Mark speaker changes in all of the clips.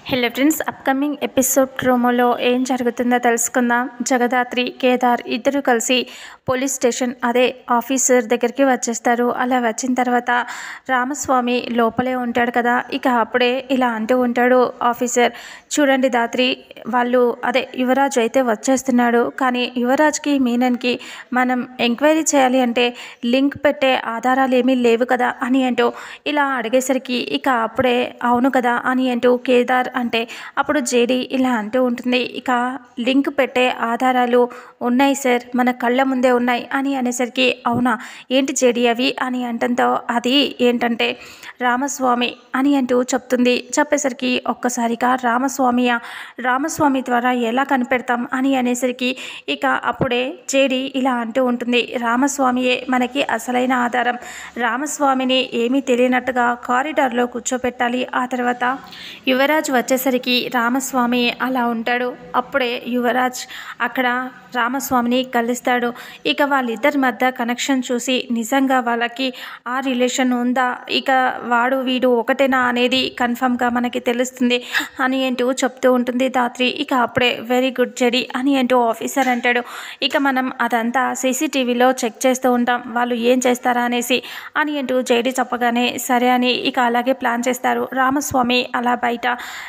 Speaker 1: hello friends upcoming episode ప్రోమోలో ఏం జరుగుతుందో తెలుసుకుందాం జగదాత్రి కేదార్ ఇద్దరు కలిసి పోలీస్ స్టేషన్ అదే ఆఫీసర్ దగ్గరికి వచ్చేస్తారు అలా వచ్చిన తర్వాత రామస్వామి లోపలే ఉంటాడు కదా ఇక అప్పుడే ఇలా అంటూ ఉంటాడు ఆఫీసర్ చూడండి దాత్రి వాళ్ళు అదే యువరాజ్ అయితే వచ్చేస్తున్నాడు కానీ యువరాజ్కి మీనన్కి మనం ఎంక్వైరీ చేయాలి అంటే లింక్ పెట్టే ఆధారాలు ఏమీ లేవు కదా అని అంటూ ఇలా అడిగేసరికి ఇక అప్పుడే అవును కదా అని అంటూ కేదార్ అంటే అప్పుడు జేడి ఇలా అంటూ ఉంటుంది ఇక లింక్ పెట్టే ఆధారాలు ఉన్నాయి సార్ మన కళ్ళ ముందే ఉన్నాయి అని అనేసరికి అవునా ఏంటి జేడి అవి అని అంటంతో అది ఏంటంటే రామస్వామి అని అంటూ చెప్తుంది చెప్పేసరికి ఒక్కసారిగా రామస్వామియా రామస్వామి ద్వారా ఎలా కనిపెడతాం అని అనేసరికి ఇక అప్పుడే జేడి ఇలా అంటూ ఉంటుంది రామస్వామియే మనకి అసలైన ఆధారం రామస్వామిని ఏమీ తెలియనట్టుగా కారిడార్లో కూర్చోపెట్టాలి ఆ తర్వాత యువరాజ్ వచ్చేసరికి రామస్వామి అలా ఉంటాడు అప్పుడే యువరాజ్ అక్కడ రామస్వామిని కలుస్తాడు ఇక వాళ్ళిద్దరి మధ్య కనెక్షన్ చూసి నిజంగా వాళ్ళకి ఆ రిలేషన్ ఉందా ఇక వాడు వీడు ఒకటేనా అనేది కన్ఫర్మ్గా మనకి తెలుస్తుంది అని అంటూ చెప్తూ ఉంటుంది దాత్రి ఇక అప్పుడే వెరీ గుడ్ జడి అని అంటూ ఆఫీసర్ అంటాడు ఇక మనం అదంతా సీసీటీవీలో చెక్ చేస్తూ ఉంటాం వాళ్ళు ఏం చేస్తారా అనేసి అని అంటూ జేడి చెప్పగానే సరే అని ఇక అలాగే ప్లాన్ చేస్తారు రామస్వామి అలా బయట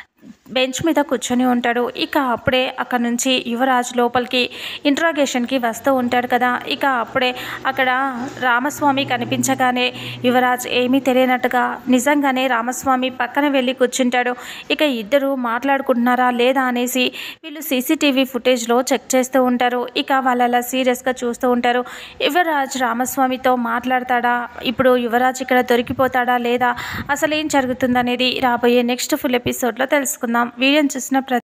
Speaker 1: బెంచ్ మీద కూర్చొని ఉంటాడు ఇక అప్పుడే అక్కడ నుంచి యువరాజ్ లోపలికి ఇంట్రాగేషన్కి వస్తూ ఉంటాడు కదా ఇక అప్పుడే అక్కడ రామస్వామి కనిపించగానే యువరాజ్ ఏమీ తెలియనట్టుగా నిజంగానే రామస్వామి పక్కన వెళ్ళి కూర్చుంటాడు ఇక ఇద్దరు మాట్లాడుకుంటున్నారా లేదా అనేసి వీళ్ళు సీసీటీవీ ఫుటేజ్లో చెక్ చేస్తూ ఉంటారు ఇక వాళ్ళు అలా సీరియస్గా చూస్తూ ఉంటారు యువరాజ్ రామస్వామితో మాట్లాడతాడా ఇప్పుడు యువరాజ్ ఇక్కడ దొరికిపోతాడా లేదా అసలు ఏం జరుగుతుందనేది రాబోయే నెక్స్ట్ ఫుల్ ఎపిసోడ్లో తెలుసుకుందాం వీడియోని చూసిన ప్రతి